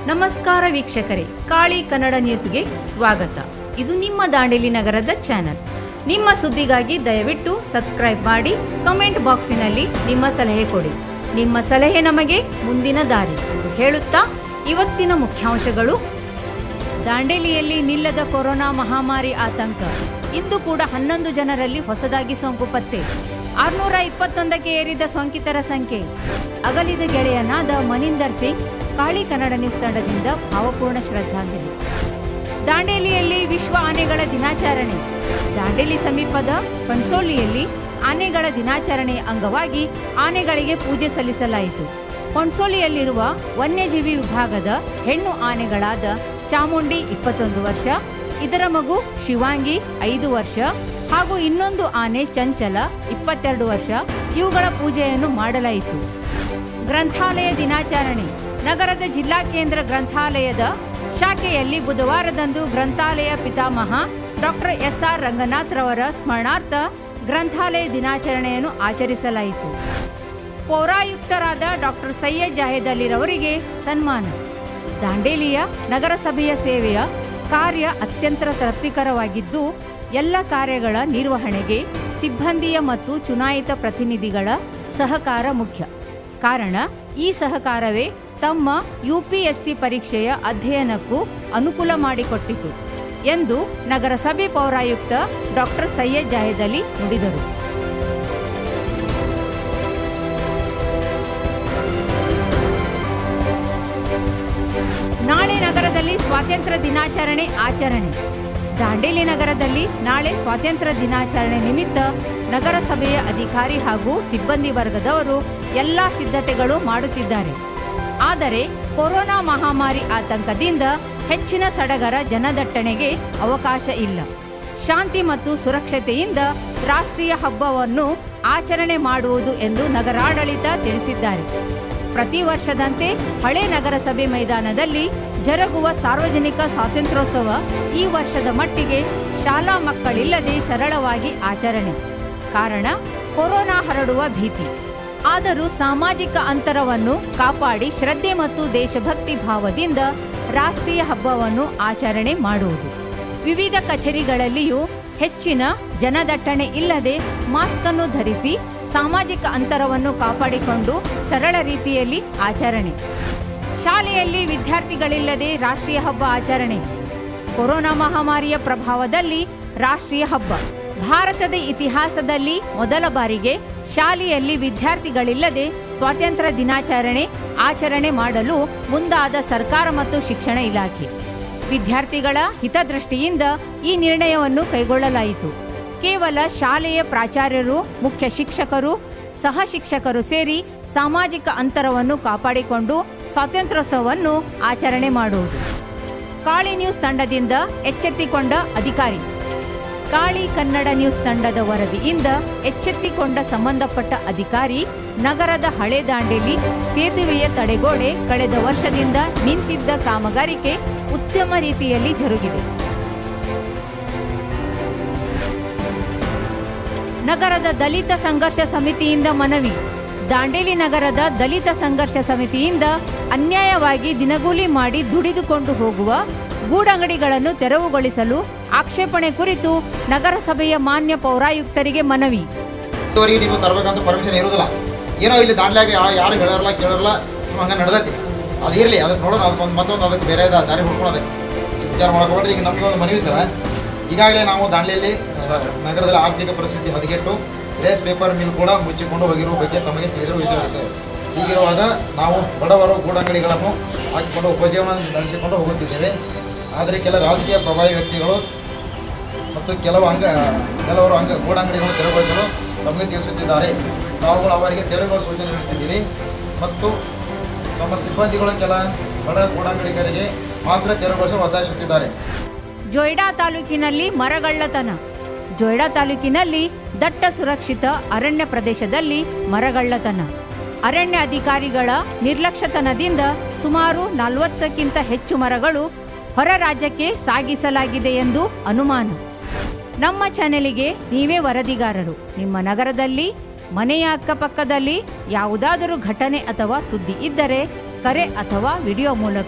ನಮಸ್ಕಾರ ವೀಕ್ಷಕರೇ ಕಾಳಿ ಕನ್ನಡ ನ್ಯೂಸ್ಗೆ ಸ್ವಾಗತ ಇದು ನಿಮ್ಮ ದಾಂಡೇಲಿ ನಗರದ ಚಾನಲ್ ನಿಮ್ಮ ಸುದ್ದಿಗಾಗಿ ದಯವಿಟ್ಟು ಸಬ್ಸ್ಕ್ರೈಬ್ ಮಾಡಿ ಕಮೆಂಟ್ ಬಾಕ್ಸಿನಲ್ಲಿ ನಿಮ್ಮ ಸಲಹೆ ಕೊಡಿ ನಿಮ್ಮ ಸಲಹೆ ನಮಗೆ ಮುಂದಿನ ದಾರಿ ಎಂದು ಹೇಳುತ್ತಾ ಇವತ್ತಿನ ಮುಖ್ಯಾಂಶಗಳು ದಾಂಡೇಲಿಯಲ್ಲಿ ನಿಲ್ಲದ ಕೊರೋನಾ ಮಹಾಮಾರಿ ಆತಂಕ ಇಂದು ಕೂಡ ಹನ್ನೊಂದು ಜನರಲ್ಲಿ ಹೊಸದಾಗಿ ಸೋಂಕು ಪತ್ತೆ ಆರ್ನೂರ ಇಪ್ಪತ್ತೊಂದಕ್ಕೆ ಏರಿದ ಸೋಂಕಿತರ ಸಂಖ್ಯೆ ಅಗಲಿದ ಗೆಳೆಯನಾದ ಮನಿಂದರ್ ಸಿಂಗ್ ಕಾಳಿ ಕನ್ನಡ ನ್ಯೂಸ್ ತಂಡದಿಂದ ಭಾವಪೂರ್ಣ ಶ್ರದ್ಧಾಂಜಲಿ ದಾಂಡೇಲಿಯಲ್ಲಿ ವಿಶ್ವ ಆನೆಗಳ ದಿನಾಚರಣೆ ದಾಂಡೇಲಿ ಸಮೀಪದ ಪನ್ಸೋಳಿಯಲ್ಲಿ ಆನೆಗಳ ದಿನಾಚರಣೆಯ ಅಂಗವಾಗಿ ಆನೆಗಳಿಗೆ ಪೂಜೆ ಸಲ್ಲಿಸಲಾಯಿತು ಪೊನ್ಸೋಳಿಯಲ್ಲಿರುವ ವನ್ಯಜೀವಿ ವಿಭಾಗದ ಹೆಣ್ಣು ಆನೆಗಳಾದ ಚಾಮುಂಡಿ ಇಪ್ಪತ್ತೊಂದು ವರ್ಷ ಇದರ ಮಗು ಶಿವಾಂಗಿ ಐದು ವರ್ಷ ಹಾಗೂ ಇನ್ನೊಂದು ಆನೆ ಚಂಚಲ ಇಪ್ಪತ್ತೆರಡು ವರ್ಷ ಇವುಗಳ ಪೂಜೆಯನ್ನು ಮಾಡಲಾಯಿತು ಗ್ರಂಥಾಲಯ ದಿನಾಚರಣೆ ನಗರದ ಜಿಲ್ಲಾ ಕೇಂದ್ರ ಗ್ರಂಥಾಲಯದ ಶಾಖೆಯಲ್ಲಿ ಬುಧವಾರದಂದು ಗ್ರಂಥಾಲಯ ಪಿತಾಮಹ ಡಾಕ್ಟರ್ ಎಸ್ ಆರ್ ರಂಗನಾಥ್ ರವರ ಸ್ಮರಣಾರ್ಥ ಗ್ರಂಥಾಲಯ ದಿನಾಚರಣೆಯನ್ನು ಆಚರಿಸಲಾಯಿತು ಪೌರಾಯುಕ್ತರಾದ ಡಾಕ್ಟರ್ ಸೈಯದ್ ಜಾಹಿದ್ ಅಲಿರವರಿಗೆ ಸನ್ಮಾನ ದಾಂಡೇಲಿಯ ನಗರಸಭೆಯ ಸೇವೆಯ ಕಾರ್ಯ ಅತ್ಯಂತ ತೃಪ್ತಿಕರವಾಗಿದ್ದು ಎಲ್ಲ ಕಾರ್ಯಗಳ ನಿರ್ವಹಣೆಗೆ ಸಿಬ್ಬಂದಿಯ ಮತ್ತು ಚುನಾಯಿತ ಪ್ರತಿನಿಧಿಗಳ ಸಹಕಾರ ಮುಖ್ಯ ಕಾರಣ ಈ ಸಹಕಾರವೇ ತಮ್ಮ ಯುಪಿಎಸ್ಸಿ ಪರೀಕ್ಷೆಯ ಅಧ್ಯಯನಕ್ಕೂ ಅನುಕೂಲ ಮಾಡಿಕೊಟ್ಟಿತು ಎಂದು ನಗರಸಭೆ ಪೌರಾಯುಕ್ತ ಡಾಕ್ಟರ್ ಸೈಯದ್ ಜಾಹಿದ್ ಅಲಿ ನುಡಿದರು ನಾಳೆ ನಗರದಲ್ಲಿ ಸ್ವಾತಂತ್ರ್ಯ ದಿನಾಚರಣೆ ಆಚರಣೆ ದಾಂಡೇಲಿ ನಗರದಲ್ಲಿ ನಾಳೆ ಸ್ವಾತಂತ್ರ್ಯ ದಿನಾಚರಣೆ ನಿಮಿತ್ತ ನಗರಸಭೆಯ ಅಧಿಕಾರಿ ಹಾಗೂ ಸಿಬ್ಬಂದಿ ವರ್ಗದವರು ಎಲ್ಲ ಸಿದ್ಧತೆಗಳು ಮಾಡುತ್ತಿದ್ದಾರೆ ಆದರೆ ಕೊರೋನಾ ಮಹಾಮಾರಿ ಆತಂಕದಿಂದ ಹೆಚ್ಚಿನ ಸಡಗರ ಜನದಟ್ಟಣೆಗೆ ಅವಕಾಶ ಇಲ್ಲ ಶಾಂತಿ ಮತ್ತು ಸುರಕ್ಷತೆಯಿಂದ ರಾಷ್ಟ್ರೀಯ ಹಬ್ಬವನ್ನು ಆಚರಣೆ ಮಾಡುವುದು ಎಂದು ನಗರಾಡಳಿತ ತಿಳಿಸಿದ್ದಾರೆ ಪ್ರತಿ ವರ್ಷದಂತೆ ಹಳೆ ನಗರಸಭೆ ಮೈದಾನದಲ್ಲಿ ಜರುಗುವ ಸಾರ್ವಜನಿಕ ಸ್ವಾತಂತ್ರ್ಯೋತ್ಸವ ಈ ವರ್ಷದ ಮಟ್ಟಿಗೆ ಶಾಲಾ ಮಕ್ಕಳಿಲ್ಲದೆ ಸರಳವಾಗಿ ಆಚರಣೆ ಕಾರಣ ಕೊರೋನಾ ಹರಡುವ ಭೀತಿ ಆದರೂ ಸಾಮಾಜಿಕ ಅಂತರವನ್ನು ಕಾಪಾಡಿ ಶ್ರದ್ಧೆ ಮತ್ತು ದೇಶಭಕ್ತಿ ಭಾವದಿಂದ ರಾಷ್ಟ್ರೀಯ ಹಬ್ಬವನ್ನು ಆಚರಣೆ ಮಾಡುವುದು ವಿವಿಧ ಕಚೇರಿಗಳಲ್ಲಿಯೂ ಹೆಚ್ಚಿನ ಜನದಟ್ಟಣೆ ಇಲ್ಲದೆ ಮಾಸ್ಕ್ ಅನ್ನು ಧರಿಸಿ ಸಾಮಾಜಿಕ ಅಂತರವನ್ನು ಕಾಪಾಡಿಕೊಂಡು ಸರಳ ರೀತಿಯಲ್ಲಿ ಆಚರಣೆ ಶಾಲೆಯಲ್ಲಿ ವಿದ್ಯಾರ್ಥಿಗಳಿಲ್ಲದೆ ರಾಷ್ಟ್ರೀಯ ಹಬ್ಬ ಆಚರಣೆ ಕೊರೋನಾ ಮಹಾಮಾರಿಯ ಪ್ರಭಾವದಲ್ಲಿ ರಾಷ್ಟ್ರೀಯ ಹಬ್ಬ ಭಾರತದ ಇತಿಹಾಸದಲ್ಲಿ ಮೊದಲ ಬಾರಿಗೆ ಶಾಲೆಯಲ್ಲಿ ವಿದ್ಯಾರ್ಥಿಗಳಿಲ್ಲದೆ ಸ್ವಾತಂತ್ರ್ಯ ದಿನಾಚರಣೆ ಆಚರಣೆ ಮಾಡಲು ಮುಂದಾದ ಸರ್ಕಾರ ಮತ್ತು ಶಿಕ್ಷಣ ಇಲಾಖೆ ವಿದ್ಯಾರ್ಥಿಗಳ ಹಿತದೃಷ್ಟಿಯಿಂದ ಈ ನಿರ್ಣಯವನ್ನು ಕೈಗೊಳ್ಳಲಾಯಿತು ಕೇವಲ ಶಾಲೆಯ ಪ್ರಾಚಾರ್ಯರು ಮುಖ್ಯ ಶಿಕ್ಷಕರು ಸಹ ಶಿಕ್ಷಕರು ಸೇರಿ ಸಾಮಾಜಿಕ ಅಂತರವನ್ನು ಕಾಪಾಡಿಕೊಂಡು ಸ್ವಾತಂತ್ರ್ಯೋತ್ಸವವನ್ನು ಆಚರಣೆ ಮಾಡುವುದು ಕಾಳಿ ನ್ಯೂಸ್ ತಂಡದಿಂದ ಎಚ್ಚೆತ್ತಿಕೊಂಡ ಅಧಿಕಾರಿ ಕಾಳಿ ಕನ್ನಡ ನ್ಯೂಸ್ ತಂಡದ ವರದಿಯಿಂದ ಎಚ್ಚೆತ್ತಿಕೊಂಡ ಸಂಬಂಧಪಟ್ಟ ಅಧಿಕಾರಿ ನಗರದ ಹಳೆ ದಾಂಡೇಲಿ ಸೇತುವೆಯ ತಡೆಗೋಡೆ ಕಳೆದ ವರ್ಷದಿಂದ ನಿಂತಿದ್ದ ಕಾಮಗಾರಿಕೆ ಉತ್ತಮ ರೀತಿಯಲ್ಲಿ ಜರುಗಿದೆ ನಗರದ ದಲಿತ ಸಂಘರ್ಷ ಸಮಿತಿಯಿಂದ ಮನವಿ ದಾಂಡೇಲಿ ನಗರದ ದಲಿತ ಸಂಘರ್ಷ ಸಮಿತಿಯಿಂದ ಅನ್ಯಾಯವಾಗಿ ದಿನಗೂಲಿ ಮಾಡಿ ದುಡಿದುಕೊಂಡು ಹೋಗುವ ಗೂಡಂಗಡಿಗಳನ್ನು ತೆರವುಗೊಳಿಸಲು ಆಕ್ಷೇಪಣೆ ಕುರಿತು ನಗರಸಭೆಯ ಮಾನ್ಯ ಪೌರಾಯುಕ್ತರಿಗೆ ಮನವಿ ಇದುವರೆಗೆ ನೀವು ತರಬೇಕಂತ ಪರ್ಮಿಷನ್ ಇರೋದಿಲ್ಲ ಏನೋ ಇಲ್ಲಿ ದಾಂಡ್ಲಾಗೆ ಯಾ- ಯಾರು ಹೇಳೋಲ್ಲ ಕೇಳೋಲ್ಲ ನಿಮ್ಮ ಹಂಗೆ ನಡೆದೈತಿ ಅದು ಇರಲಿ ಅದಕ್ಕೆ ನೋಡೋಣ ಅದಕ್ಕೊಂದು ಮತ್ತೊಂದು ಅದಕ್ಕೆ ಬೇರೆ ದ- ದಾರಿ ಹುಡ್ಕೊಳ್ಳೋದಕ್ಕೆ ವಿಚಾರ ಮಾಡ್ಕೊಂಡು ಈಗ ನಮ್ದು ಒಂದು ಮನವಿ ಸರ ಈಗಾಗಲೇ ನಾವು ದಾಂಡ್ಲಿಯಲ್ಲಿ ನಗರದಲ್ಲಿ ಆರ್ಥಿಕ ಪರಿಸ್ಥಿತಿ ಹದಗೆಟ್ಟು ರೇಸ್ ಪೇಪರ್ ಮಿಲ್ ಕೂಡ ಮುಚ್ಚಿಕೊಂಡು ಹೋಗಿರುವ ಬಗ್ಗೆ ತಮಗೆ ತಿಳಿದಿರುವ ವಿಷಯವಿರುತ್ತದೆ ಹೀಗಿರುವಾಗ ನಾವು ಬಡವರು ಗೂಡಂಗಡಿಗಳನ್ನು ಹಾಕಿಕೊಂಡು ಉಪಜೀವನ ನಡೆಸಿಕೊಂಡು ಹೋಗುತ್ತಿದ್ದೇವೆ ಆದರೆ ಕೆಲ ರಾಜಕೀಯ ಪ್ರಭಾವಿ ವ್ಯಕ್ತಿಗಳು ಮತ್ತು ಕೆಲವು ಅಂಗ ಕೆಲವರು ಅಂಗ ಗೂಡಂಗಡಿಗಳನ್ನು ತೆರವುಗೊಳಿಸಲು ತಮಗೆ ತಿಳಿಸುತ್ತಿದ್ದಾರೆ ತಾವುಗಳು ಅವರಿಗೆ ತೆರವುಗಳ ಸೂಚನೆ ನೀಡುತ್ತಿದ್ದೀರಿ ಮತ್ತು ನಮ್ಮ ಸಿಬ್ಬಂದಿಗಳು ಕೆಲ ಬಡ ಗೂಡಂಗಡಿಗರಿಗೆ ಮಾತ್ರ ತೆರವುಗೊಳಿಸಲು ಒತ್ತಾಯಿಸುತ್ತಿದ್ದಾರೆ ಜೊಯ್ಡಾ ತಾಲೂಕಿನಲ್ಲಿ ಮರಗಳ್ಳತನ ಜೊಯ್ಡಾ ತಾಲೂಕಿನಲ್ಲಿ ದಟ್ಟ ಸುರಕ್ಷಿತ ಅರಣ್ಯ ಪ್ರದೇಶದಲ್ಲಿ ಮರಗಳ್ಳತನ ಅರಣ್ಯ ಅಧಿಕಾರಿಗಳ ನಿರ್ಲಕ್ಷ್ಯತನದಿಂದ ಸುಮಾರು ನಲವತ್ತಕ್ಕಿಂತ ಹೆಚ್ಚು ಮರಗಳು ಹೊರ ರಾಜ್ಯಕ್ಕೆ ಸಾಗಿಸಲಾಗಿದೆ ಎಂದು ಅನುಮಾನ ನಮ್ಮ ಚಾನೆಲಿಗೆ ನೀವೇ ವರದಿಗಾರರು ನಿಮ್ಮ ನಗರದಲ್ಲಿ ಮನೆಯ ಅಕ್ಕಪಕ್ಕದಲ್ಲಿ ಯಾವುದಾದರೂ ಘಟನೆ ಅಥವಾ ಸುದ್ದಿ ಇದ್ದರೆ ಕರೆ ಅಥವಾ ವಿಡಿಯೋ ಮೂಲಕ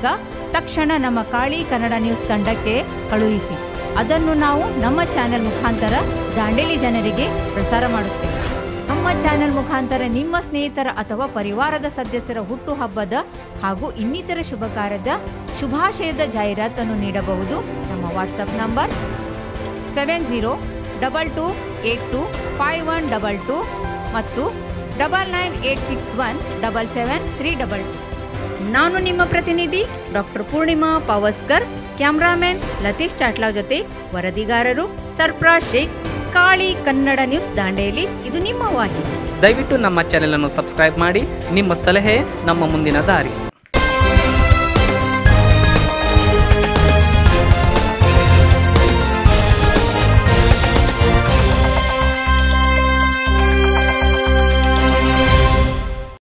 ತಕ್ಷಣ ನಮ್ಮ ಕಾಳಿ ಕನ್ನಡ ನ್ಯೂಸ್ ತಂಡಕ್ಕೆ ಕಳುಹಿಸಿ ಅದನ್ನು ನಾವು ನಮ್ಮ ಚಾನೆಲ್ ಮುಖಾಂತರ ದಾಂಡೇಲಿ ಜನರಿಗೆ ಪ್ರಸಾರ ಮಾಡುತ್ತೇವೆ ನಮ್ಮ ಚಾನೆಲ್ ಮುಖಾಂತರ ನಿಮ್ಮ ಸ್ನೇಹಿತರ ಅಥವಾ ಪರಿವಾರದ ಸದಸ್ಯರ ಹುಟ್ಟುಹಬ್ಬದ ಹಾಗೂ ಇನ್ನಿತರ ಶುಭ ಕಾರ್ಯದ ಶುಭಾಶಯದ ಜಾಹೀರಾತನ್ನು ನೀಡಬಹುದು ನಮ್ಮ WhatsApp number seven zero double two eight two five one double two ಮತ್ತು double nine eight six one double seven three double two ನಾನು ನಿಮ್ಮ ಪ್ರತಿನಿಧಿ ಡಾಕ್ಟರ್ ಪೂರ್ಣಿಮಾ ಪಾವಸ್ಕರ್ ಕ್ಯಾಮ್ರಾಮನ್ ಲತೀಶ್ ಚಾಟ್ಲಾ ಜೊತೆ ವರದಿಗಾರರು ಸರ್ಪ್ರಾಜ್ ಶೇಖ್ ಕಾಳಿ ಕನ್ನಡ ನ್ಯೂಸ್ ದಾಂಡೇಲಿ ಇದು ನಿಮ್ಮ ವಾಹಿನಿ ದಯವಿಟ್ಟು ನಮ್ಮ ಚಾನೆಲ್ ಅನ್ನು ಸಬ್ಸ್ಕ್ರೈಬ್ ಮಾಡಿ ನಿಮ್ಮ ಸಲಹೆ ನಮ್ಮ ಮುಂದಿನ ದಾರಿ